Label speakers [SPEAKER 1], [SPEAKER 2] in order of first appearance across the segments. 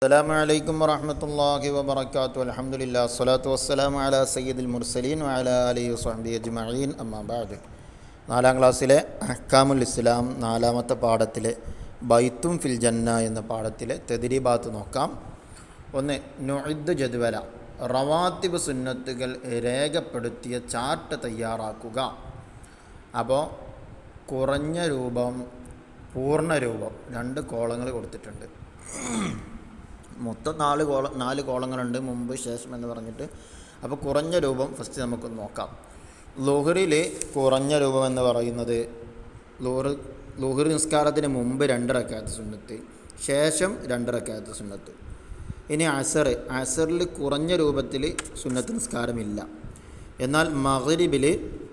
[SPEAKER 1] السلام عليكم ورحمة الله وبركاته الحمد لله الصلاة والسلام على سيد المرسلين وعلى آله وصحبه أجمعين أما بعد നാലാം ക്ലാസ്സിലെ അഹ്കാമുൽ ഇസ്ലാം നാലാമത്തെ പാഠത്തിലെ ബൈത്തും ഫിൽ ജന്ന എന്ന പാഠത്തിലെ തെതിരിബാത്ത് നോക്കാം ഒന്ന് നൊയ്ദ് ജദ്വല റവാത്തിബ് സുന്നത്തുകൾ രേഖപ്പെടുത്തിയ ചാർട്ട് തയ്യാറാക്കുക അപ്പോൾ കുറഞ്ഞ രൂപം പൂർണ്ണ രൂപം രണ്ട് കോളങ്ങൾ കൊടുത്തിട്ടുണ്ട് മൊത്തം നാല് കോള നാല് കോളങ്ങളുണ്ട് മുമ്പ് ശേഷം എന്ന് പറഞ്ഞിട്ട് അപ്പോൾ കുറഞ്ഞ രൂപം ഫസ്റ്റ് നമുക്ക് നോക്കാം ലുഹറിൽ കുറഞ്ഞ രൂപം എന്ന് പറയുന്നത് ലുഹർ ലുഹർ നിസ്കാരത്തിന് മുമ്പ് രണ്ട് റക്കാത്ത് സുന്നത്ത് ശേഷം രണ്ട് റക്കാത്ത് സുന്നത്ത് ഇനി അസർ അസറിൽ കുറഞ്ഞ രൂപത്തിൽ സുന്നത്ത് നിസ്കാരമില്ല എന്നാൽ മഗ്രിബിൽ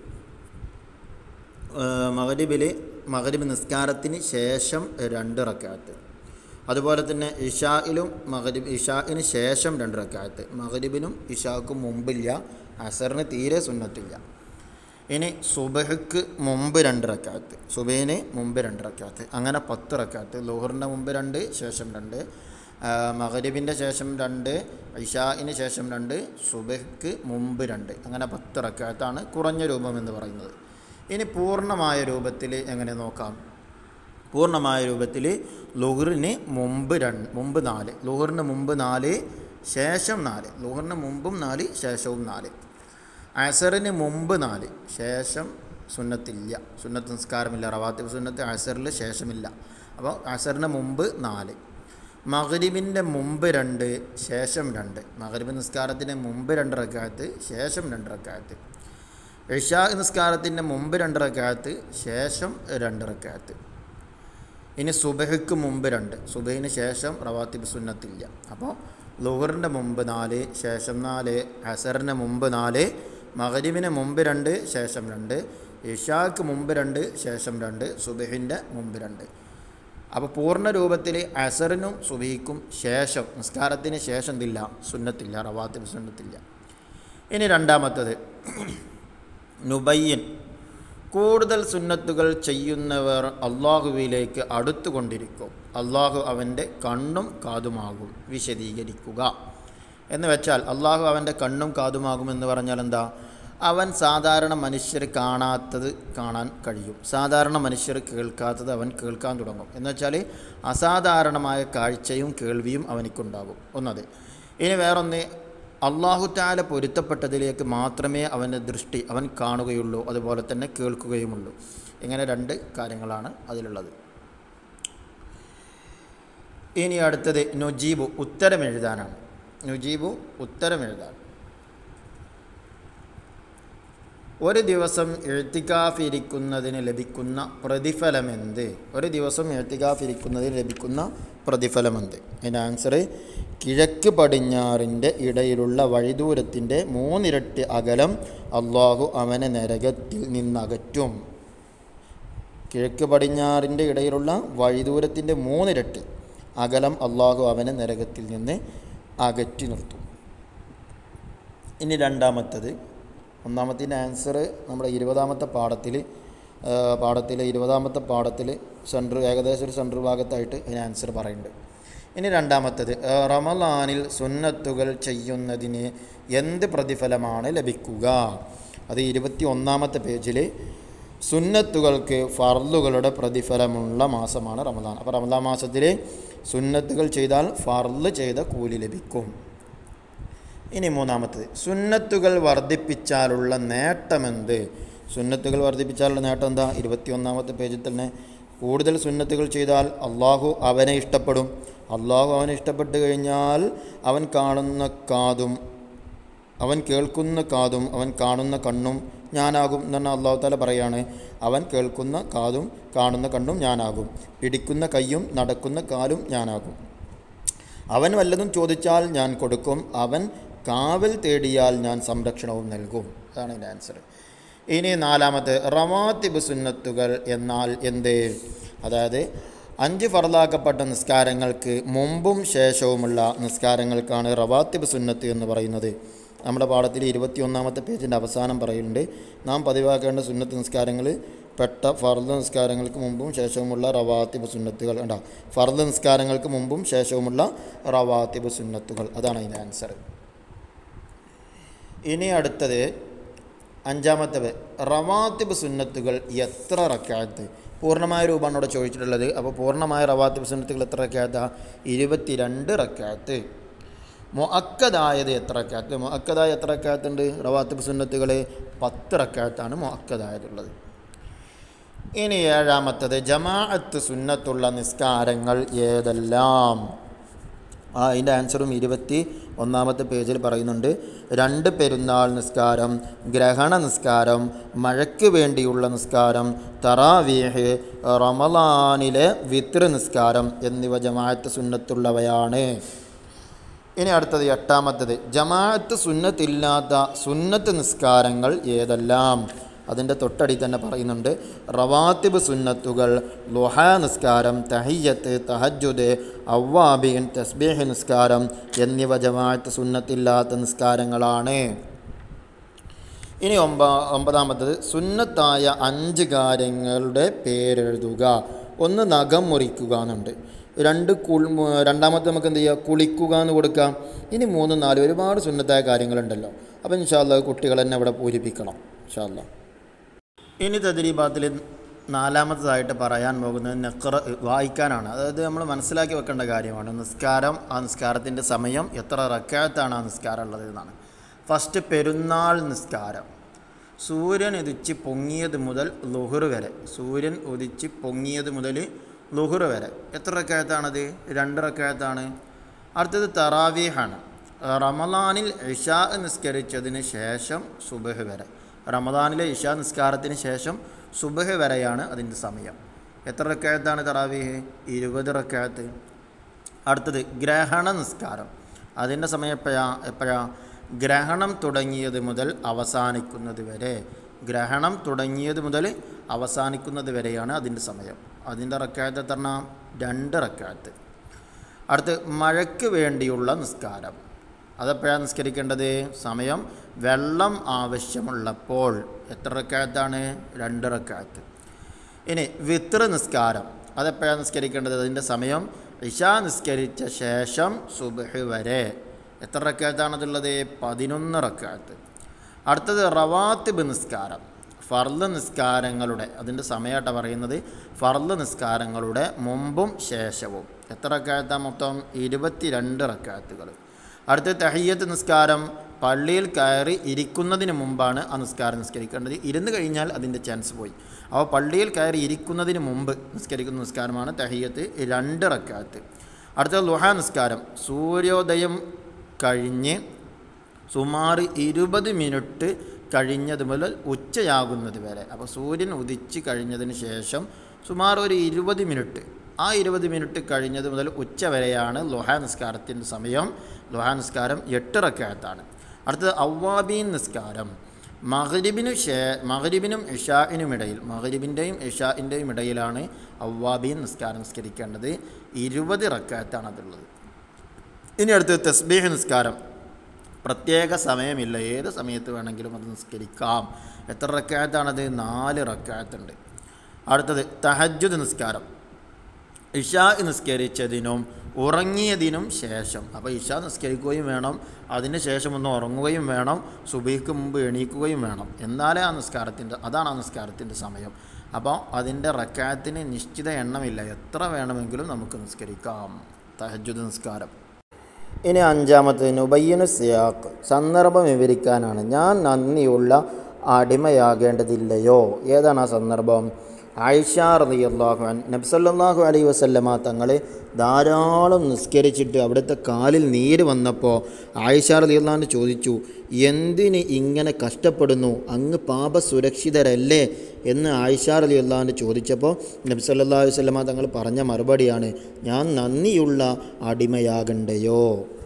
[SPEAKER 1] മഗ്രിബിൽ മഗ്രിബ് നിസ്കാരത്തിന് ശേഷം രണ്ട് റക്കാത്ത് അതുപോലെ തന്നെ ഇഷായിലും മഗ്രിബ് ഇഷായിന് ശേഷം രണ്ട് റക്കാത്ത് മഗ്രിബിനും ഇഷാക്കും മുമ്പില്ല അസറിന് തീരെ സുന്നത്തില്ല ഇനി സുബഹയ്ക്ക് മുമ്പ് രണ്ട് റക്കാത്ത് സുബൈന് മുമ്പ് രണ്ട് റക്കാത്ത് അങ്ങനെ പത്ത് റക്കാത്ത് ലോഹറിൻ്റെ മുമ്പ് രണ്ട് ശേഷം രണ്ട് മഗ്രിബിൻ്റെ ശേഷം രണ്ട് ഇഷായിന് ശേഷം രണ്ട് സുബഹയ്ക്ക് മുമ്പ് രണ്ട് അങ്ങനെ പത്ത് റക്കാത്താണ് കുറഞ്ഞ രൂപം എന്ന് പറയുന്നത് ഇനി പൂർണ്ണമായ രൂപത്തിൽ എങ്ങനെ നോക്കാം പൂർണ്ണമായ രൂപത്തിൽ ലുഹറിന് മുമ്പ് രണ്ട് മുമ്പ് നാല് ലുഹറിന് മുമ്പ് നാല് ശേഷം നാല് ലുഹറിന് മുമ്പും നാല് ശേഷവും നാല് അസറിന് മുമ്പ് നാല് ശേഷം സുന്നത്തില്ല സുന്നത്ത് നിസ്കാരമില്ല റവാത്തിബ് സുന്നത്ത് അസറിൽ ശേഷമില്ല അപ്പോൾ അസറിന് മുമ്പ് നാല് മഗ്രിബിൻ്റെ മുമ്പ് രണ്ട് ശേഷം രണ്ട് മഗ്രിബ് നിസ്കാരത്തിന് മുമ്പ് രണ്ട് റക്കാത്ത് ശേഷം രണ്ട് റക്കാത്ത് ഇഷാ നിസ്കാരത്തിൻ്റെ മുമ്പ് രണ്ട് റക്കാത്ത് ശേഷം രണ്ട് റക്കാത്ത് ഇനി സുബഹയ്ക്ക് മുമ്പ് രണ്ട് സുബഹിന് ശേഷം റവാത്തിബ് സുന്നത്തില്ല അപ്പോൾ ലുഹറിൻ്റെ മുമ്പ് നാല് ശേഷം നാല് അസറിന് മുമ്പ് നാല് മകരിബിന് മുമ്പ് രണ്ട് ശേഷം രണ്ട് ഇഷാക്ക് മുമ്പ് രണ്ട് ശേഷം രണ്ട് സുബഹിൻ്റെ മുമ്പ് രണ്ട് അപ്പോൾ പൂർണ്ണ രൂപത്തിൽ അസറിനും സുബഹിക്കും ശേഷം നിസ്കാരത്തിന് ശേഷം ഇതില്ല സുന്നത്തില്ല റവാത്തിബ് സുന്നത്തില്ല ഇനി രണ്ടാമത്തത് നുബയ്യൻ കൂടുതൽ സുന്നത്തുകൾ ചെയ്യുന്നവർ അള്ളാഹുവിലേക്ക് അടുത്തുകൊണ്ടിരിക്കും അള്ളാഹു അവൻ്റെ കണ്ണും കാതുമാകും വിശദീകരിക്കുക എന്ന് വെച്ചാൽ അള്ളാഹു അവൻ്റെ കണ്ണും കാതുമാകും എന്ന് പറഞ്ഞാൽ എന്താ അവൻ സാധാരണ മനുഷ്യർ കാണാത്തത് കാണാൻ കഴിയും സാധാരണ മനുഷ്യർ കേൾക്കാത്തത് അവൻ കേൾക്കാൻ തുടങ്ങും എന്ന് വെച്ചാൽ അസാധാരണമായ കാഴ്ചയും കേൾവിയും അവനിക്കുണ്ടാകും ഒന്നത് ഇനി വേറൊന്ന് അള്ളാഹു താല പൊരുത്തപ്പെട്ടതിലേക്ക് മാത്രമേ അവൻ്റെ ദൃഷ്ടി അവൻ കാണുകയുള്ളൂ അതുപോലെ തന്നെ കേൾക്കുകയുമുള്ളൂ ഇങ്ങനെ രണ്ട് കാര്യങ്ങളാണ് അതിലുള്ളത് ഇനി അടുത്തത് നുജീബു ഉത്തരം എഴുതാനാണ് നുജീബു ഉത്തരം എഴുതാൻ ഒരു ദിവസം എഴുത്തിക്കാഫിരിക്കുന്നതിന് ലഭിക്കുന്ന പ്രതിഫലമെന്ത് ഒരു ദിവസം എഴുത്തിക്കാഫിരിക്കുന്നതിന് ലഭിക്കുന്ന പ്രതിഫലമെന്ത് അതിൻ്റെ ആൻസർ കിഴക്ക് പടിഞ്ഞാറിൻ്റെ ഇടയിലുള്ള വഴിദൂരത്തിൻ്റെ മൂന്നിരട്ടി അകലം അള്ളാഹു അവനെ നരകത്തിൽ നിന്നകറ്റും കിഴക്ക് പടിഞ്ഞാറിൻ്റെ ഇടയിലുള്ള വഴിദൂരത്തിൻ്റെ മൂന്നിരട്ടി അകലം അള്ളാഹു അവനെ നരകത്തിൽ നിന്ന് അകറ്റി നിർത്തും ഇനി രണ്ടാമത്തത് ഒന്നാമത്തിൻ്റെ ആൻസർ നമ്മുടെ ഇരുപതാമത്തെ പാഠത്തിൽ പാഠത്തിലെ ഇരുപതാമത്തെ പാഠത്തിൽ സെൻറ്റർ ഏകദേശം ഒരു സെൻറ്റർ ഭാഗത്തായിട്ട് അതിന് ആൻസർ പറയുന്നുണ്ട് ഇനി രണ്ടാമത്തത് റമലാനിൽ സുന്നത്തുകൾ ചെയ്യുന്നതിന് എന്ത് പ്രതിഫലമാണ് ലഭിക്കുക അത് ഇരുപത്തി ഒന്നാമത്തെ പേജിൽ സുന്നത്തുകൾക്ക് ഫർലുകളുടെ പ്രതിഫലമുള്ള മാസമാണ് റമദാൻ അപ്പോൾ റമദാൻ മാസത്തിൽ സുന്നത്തുകൾ ചെയ്താൽ ഫർല് ചെയ്ത കൂലി ലഭിക്കും ഇനി മൂന്നാമത്തത് സുന്നത്തുകൾ വർദ്ധിപ്പിച്ചാലുള്ള നേട്ടമെന്ത് സുന്നത്തുകൾ വർദ്ധിപ്പിച്ചാലുള്ള നേട്ടം എന്താ ഇരുപത്തി ഒന്നാമത്തെ പേജിൽ തന്നെ കൂടുതൽ സുന്നത്തുകൾ ചെയ്താൽ അള്ളാഹു അവനെ ഇഷ്ടപ്പെടും അള്ളാഹു അവനെ ഇഷ്ടപ്പെട്ട് കഴിഞ്ഞാൽ അവൻ കാണുന്ന കാതും അവൻ കേൾക്കുന്ന കാതും അവൻ കാണുന്ന കണ്ണും ഞാനാകും എന്ന് പറഞ്ഞാൽ അള്ളാഹു താല പറയാണ് അവൻ കേൾക്കുന്ന കാതും കാണുന്ന കണ്ണും ഞാനാകും പിടിക്കുന്ന കൈയും നടക്കുന്ന കാലും ഞാനാകും അവൻ വല്ലതും ചോദിച്ചാൽ ഞാൻ കൊടുക്കും അവൻ കാവൽ തേടിയാൽ ഞാൻ സംരക്ഷണവും നൽകും അതാണ് എൻ്റെ ആൻസർ ഇനി നാലാമത്തെ റവാത്തിബ് സുന്നത്തുകൾ എന്നാൽ എന്ത് അതായത് അഞ്ച് ഫറലാക്കപ്പെട്ട നിസ്കാരങ്ങൾക്ക് മുമ്പും ശേഷവുമുള്ള നിസ്കാരങ്ങൾക്കാണ് റവാത്തിബ് സുന്നത്ത് എന്ന് പറയുന്നത് നമ്മുടെ പാഠത്തിൽ ഇരുപത്തി ഒന്നാമത്തെ പേജിൻ്റെ അവസാനം പറയുന്നുണ്ട് നാം പതിവാക്കേണ്ട സുന്നത്ത് നിസ്കാരങ്ങൾ പെട്ട ഫർദ് നിസ്കാരങ്ങൾക്ക് മുമ്പും ശേഷവുമുള്ള റവാത്തിബ് സുന്നത്തുകൾ ഉണ്ടോ ഫർദ് നിസ്കാരങ്ങൾക്ക് മുമ്പും ശേഷവുമുള്ള റവാത്തിബ് സുന്നത്തുകൾ അതാണ് അതിൻ്റെ ആൻസർ ഇനി അടുത്തത് അഞ്ചാമത്തെ റവാത്തിബ് സുന്നത്തുകൾ എത്ര റക്കാത്ത് പൂർണ്ണമായ രൂപമാണ് ഇവിടെ ചോദിച്ചിട്ടുള്ളത് അപ്പോൾ പൂർണ്ണമായ റവാത്തിബ് സുന്നത്തുകൾ എത്ര റക്കാത്താ ഇരുപത്തിരണ്ട് റക്കാത്ത് മൊഅക്കതായത് എത്ര റക്കാത്ത് മൊഅക്കതായ എത്ര റക്കാത്തുണ്ട് റവാത്തിബ് സുന്നത്തുകൾ പത്ത് റക്കാത്താണ് മൊഅക്കതായതുള്ളത് ഇനി ഏഴാമത്തത് ജമാഅത്ത് സുന്നത്തുള്ള നിസ്കാരങ്ങൾ ഏതെല്ലാം ആ അതിൻ്റെ ആൻസറും ഇരുപത്തി ഒന്നാമത്തെ പേജിൽ പറയുന്നുണ്ട് രണ്ട് പെരുന്നാൾ നിസ്കാരം ഗ്രഹണ നിസ്കാരം മഴയ്ക്ക് വേണ്ടിയുള്ള നിസ്കാരം തറാവീഹ് റമലാനിലെ വിത്ര നിസ്കാരം എന്നിവ ജമാഅത്ത് സുന്നത്തുള്ളവയാണ് ഇനി അടുത്തത് എട്ടാമത്തത് ജമാഅത്ത് സുന്നത്തില്ലാത്ത സുന്നത്ത് നിസ്കാരങ്ങൾ ഏതെല്ലാം അതിൻ്റെ തൊട്ടടി തന്നെ പറയുന്നുണ്ട് റവാത്തിബ് സുന്നത്തുകൾ ലുഹ നിസ്കാരം തഹിയ്യത്ത് തഹജുദ് അവ്വാബീൻ തസ്ബീഹ് നിസ്കാരം എന്നിവ ജമാഅത്ത് സുന്നത്തില്ലാത്ത നിസ്കാരങ്ങളാണ് ഇനി ഒമ്പ ഒമ്പതാമത്തത് സുന്നത്തായ അഞ്ച് കാര്യങ്ങളുടെ പേരെഴുതുക ഒന്ന് നഖം മുറിക്കുക എന്നുണ്ട് രണ്ട് കുൾ രണ്ടാമത്തെ നമുക്ക് എന്ത് ചെയ്യുക കുളിക്കുക എന്ന് കൊടുക്കാം ഇനി മൂന്ന് നാല് ഒരുപാട് സുന്നത്തായ കാര്യങ്ങളുണ്ടല്ലോ അപ്പോൾ ഇൻഷാല്ല കുട്ടികൾ തന്നെ ഇവിടെ പൂരിപ്പിക്കണം ഇൻഷാല്ല ഇനി തദ്രീബാത്തിൽ നാലാമത്തതായിട്ട് പറയാൻ പോകുന്നത് നെക്കറ വായിക്കാനാണ് അതായത് നമ്മൾ മനസ്സിലാക്കി വെക്കേണ്ട കാര്യമാണ് നിസ്കാരം ആ നിസ്കാരത്തിൻ്റെ സമയം എത്ര റക്കാത്താണ് ആ നിസ്കാരം ഉള്ളത് എന്നാണ് ഫസ്റ്റ് പെരുന്നാൾ നിസ്കാരം സൂര്യൻ ഉദിച്ച് പൊങ്ങിയത് മുതൽ ലുഹുർ വരെ സൂര്യൻ ഉദിച്ച് പൊങ്ങിയത് മുതൽ ലുഹുർ വരെ എത്ര റക്കായത്താണത് രണ്ട് റക്കായത്താണ് അടുത്തത് തറാവീഹാണ് റമലാനിൽ ഇഷാ നിസ്കരിച്ചതിന് ശേഷം സുബഹ് വരെ റമദാനിലെ ഇഷാ നിസ്കാരത്തിന് ശേഷം സുബഹ് വരെയാണ് അതിൻ്റെ സമയം എത്ര റക്കായത്താണ് തറാവീഹ് ഇരുപത് റക്കായത്ത് അടുത്തത് ഗ്രഹണ നിസ്കാരം അതിൻ്റെ സമയം എപ്പോഴാ എപ്പോഴാ ഗ്രഹണം തുടങ്ങിയത് മുതൽ അവസാനിക്കുന്നത് വരെ ഗ്രഹണം തുടങ്ങിയത് മുതൽ അവസാനിക്കുന്നത് വരെയാണ് അതിൻ്റെ സമയം അതിൻ്റെ റക്കായത്ത് എത്ര രണ്ട് റക്കായത്ത് അടുത്ത് മഴയ്ക്ക് വേണ്ടിയുള്ള നിസ്കാരം അതെപ്പോഴാണ് നിസ്കരിക്കേണ്ടത് സമയം വെള്ളം ആവശ്യമുള്ളപ്പോൾ എത്ര റക്കായത്താണ് രണ്ട് റക്കായത്ത് ഇനി വിത്ര നിസ്കാരം അതെപ്പോഴാണ് നിസ്കരിക്കേണ്ടത് അതിൻ്റെ സമയം ഇഷാ നിസ്കരിച്ച ശേഷം സുബഹ് വരെ എത്ര റക്കായത്താണതുള്ളത് പതിനൊന്ന് റക്കായത്ത് അടുത്തത് റവാത്തിബ് നിസ്കാരം ഫർദ് നിസ്കാരങ്ങളുടെ അതിൻ്റെ സമയമായിട്ടാണ് പറയുന്നത് ഫർദ് നിസ്കാരങ്ങളുടെ മുമ്പും ശേഷവും എത്ര റക്കായത്താണ് മൊത്തം ഇരുപത്തിരണ്ട് റക്കായത്തുകൾ അടുത്ത തഹയ്യത്ത് നിസ്കാരം പള്ളിയിൽ കയറി ഇരിക്കുന്നതിന് മുമ്പാണ് ആ നിസ്കാരം നിസ്കരിക്കേണ്ടത് ഇരുന്ന് കഴിഞ്ഞാൽ അതിൻ്റെ ചാൻസ് പോയി അപ്പോൾ പള്ളിയിൽ കയറി ഇരിക്കുന്നതിന് മുമ്പ് നിസ്കരിക്കുന്ന നിസ്കാരമാണ് തഹയ്യത്ത് രണ്ട് റക്കാത്ത് അടുത്ത ലുഹ നിസ്കാരം സൂര്യോദയം കഴിഞ്ഞ് സുമാർ ഇരുപത് മിനിറ്റ് കഴിഞ്ഞത് മുതൽ ഉച്ചയാകുന്നത് വരെ അപ്പോൾ സൂര്യൻ ഉദിച്ച് കഴിഞ്ഞതിന് ശേഷം സുമാർ ഒരു ഇരുപത് മിനിറ്റ് ആ ഇരുപത് മിനിറ്റ് കഴിഞ്ഞത് മുതൽ ഉച്ച വരെയാണ് ലുഹ നിസ്കാരത്തിൻ്റെ സമയം ലുഹ നിസ്കാരം എട്ട് റക്കായത്താണ് അടുത്തത് അവ്വാബീൻ നിസ്കാരം മഹരിബിന് ഷേ മഹരിബിനും ഇഷാഇനും ഇടയിൽ മഹരിബിൻ്റെയും ഇഷാഇൻ്റെയും ഇടയിലാണ് അവ്വാബീൻ നിസ്കാരം നിസ്കരിക്കേണ്ടത് ഇരുപത് റക്കായത്താണ് അതുള്ളത് ഇനി അടുത്ത് തസ്ബീഹ് നിസ്കാരം പ്രത്യേക സമയമില്ല ഏത് സമയത്ത് വേണമെങ്കിലും അത് നിസ്കരിക്കാം എത്ര റക്കായത്താണത് നാല് റക്കായത്തുണ്ട് അടുത്തത് തഹജ്ജുദ് നിസ്കാരം ഇഷാ നിസ്കരിച്ചതിനും ഉറങ്ങിയതിനും ശേഷം അപ്പോൾ ഇഷാ നിസ്കരിക്കുകയും വേണം അതിന് ശേഷം ഒന്ന് ഉറങ്ങുകയും വേണം സുബീക്ക് മുമ്പ് എണീക്കുകയും വേണം എന്നാലേ ആ നിസ്കാരത്തിൻ്റെ അതാണ് ആ നിസ്കാരത്തിൻ്റെ സമയം അപ്പോൾ അതിൻ്റെ റക്കായത്തിന് നിശ്ചിത എണ്ണമില്ല എത്ര വേണമെങ്കിലും നമുക്ക് നിസ്കരിക്കാം തഹജ്ജുദ് നിസ്കാരം ഇനി അഞ്ചാമത്തേന് ഉബയ്യനു സിയാഖ് സന്ദർഭം വിവരിക്കാനാണ് ഞാൻ നന്ദിയുള്ള അടിമയാകേണ്ടതില്ലയോ ഏതാണ് ആ സന്ദർഭം ആയിഷ റളിയല്ലാഹു അൻ നബ്സല്ലാഹു അലൈഹി വസല്ലമ തങ്ങൾ ധാരാളം നിസ്കരിച്ചിട്ട് അവിടുത്തെ കാലിൽ നീര് വന്നപ്പോൾ ആയിഷ റളിയല്ലാഹു ചോദിച്ചു എന്തിന് ഇങ്ങനെ കഷ്ടപ്പെടുന്നു അങ്ങ് പാപസുരക്ഷിതരല്ലേ എന്ന് ആയിഷ റളിയല്ലാഹു ചോദിച്ചപ്പോൾ നബി സല്ലല്ലാഹു അലൈഹി വസല്ലമ തങ്ങൾ പറഞ്ഞ മറുപടിയാണ് ഞാൻ നന്ദിയുള്ള അടിമയാകണ്ടയോ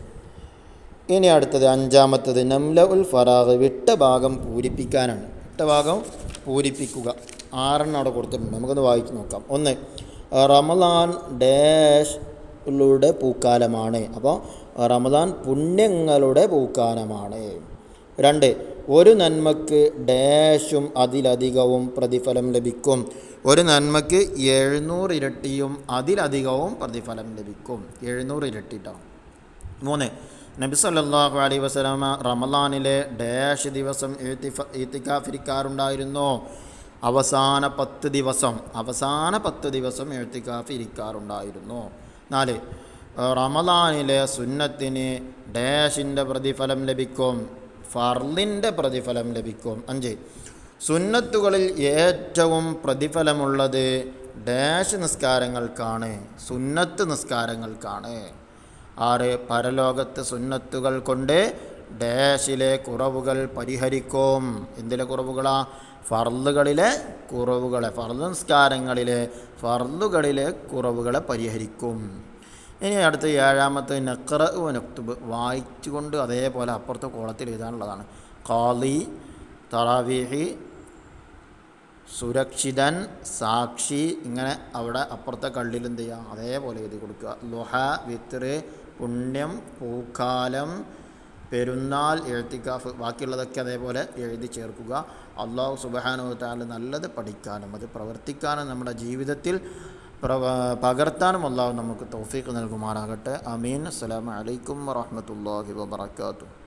[SPEAKER 1] ഇനി അടുത്തത് അഞ്ചാമത്തത് നംല ഉൽ ഫറാഖ് വിട്ട ഭാഗം പൂരിപ്പിക്കാനാണ് വിട്ട ഭാഗം പൂരിപ്പിക്കുക ആറെണ്ണം അവിടെ കൊടുത്തിട്ടുണ്ട് നമുക്കൊന്ന് വായിച്ച് നോക്കാം ഒന്ന് റമദാൻ ഡാഷ് ളുടെ പൂക്കാലമാണ് അപ്പോൾ റമദാൻ പുണ്യങ്ങളുടെ പൂക്കാലമാണ് രണ്ട് ഒരു നന്മക്ക് ഡാഷും അതിലധികവും പ്രതിഫലം ലഭിക്കും ഒരു നന്മക്ക് എഴുന്നൂറ് ഇരട്ടിയും അതിലധികവും പ്രതിഫലം ലഭിക്കും എഴുന്നൂറ് ഇരട്ടിട്ടാണ് മൂന്ന് നബി സല്ലല്ലാഹു അലൈഹി വസല്ലമ റമദാനിലെ ഡാഷ് ദിവസം എഴുത്തിഫ എഴുത്തിക്കാഫിരിക്കാറുണ്ടായിരുന്നു അവസാന പത്ത് ദിവസം അവസാന പത്ത് ദിവസം എഴുത്തിക്കാഫ് ഇരിക്കാറുണ്ടായിരുന്നു നാല് റമദാനിലെ സുന്നത്തിന് ഡാഷിൻ്റെ പ്രതിഫലം ലഭിക്കും ഫർലിൻ്റെ പ്രതിഫലം ലഭിക്കും അഞ്ച് സുന്നത്തുകളിൽ ഏറ്റവും പ്രതിഫലമുള്ളത് ഡാഷ് നിസ്കാരങ്ങൾക്കാണ് സുന്നത്ത് നിസ്കാരങ്ങൾക്കാണ് ആറ് പരലോകത്ത് സുന്നത്തുകൾ കൊണ്ട് ഡാഷിലെ കുറവുകൾ പരിഹരിക്കും എന്തിലെ കുറവുകളാ ഫർളുകളിലെ കുറവുകളെ ഫർദ് നിസ്കാരങ്ങളിലെ ഫർളുകളിലെ കുറവുകളെ പരിഹരിക്കും ഇനി അടുത്ത ഏഴാമത്തെ നക്ര നക്തുബ് വായിച്ചുകൊണ്ട് അതേപോലെ അപ്പുറത്തെ കോളത്തിൽ എഴുതാനുള്ളതാണ് കാളി തറാവീഹി സുരക്ഷിതൻ സാക്ഷി ഇങ്ങനെ അവിടെ അപ്പുറത്തെ കള്ളിൽ എന്ത് ചെയ്യുക അതേപോലെ എഴുതി കൊടുക്കുക ലുഹ വിത്ര് പുണ്യം പൂക്കാലം പെരുന്നാൾ എഴുത്തിക്കാഫ് ബാക്കിയുള്ളതൊക്കെ അതേപോലെ എഴുതി ചേർക്കുക അള്ളാഹു സുബാനുത്താൽ നല്ലത് പഠിക്കാനും അത് പ്രവർത്തിക്കാനും നമ്മുടെ ജീവിതത്തിൽ പ്രവ പകർത്താനും അള്ളാഹു നമുക്ക് തൗഫീഖ് നൽകുമാറാകട്ടെ അമീൻ അസ്സലാമു അലൈക്കും വറഹ്മത്തുള്ളാഹി വബറകാതുഹു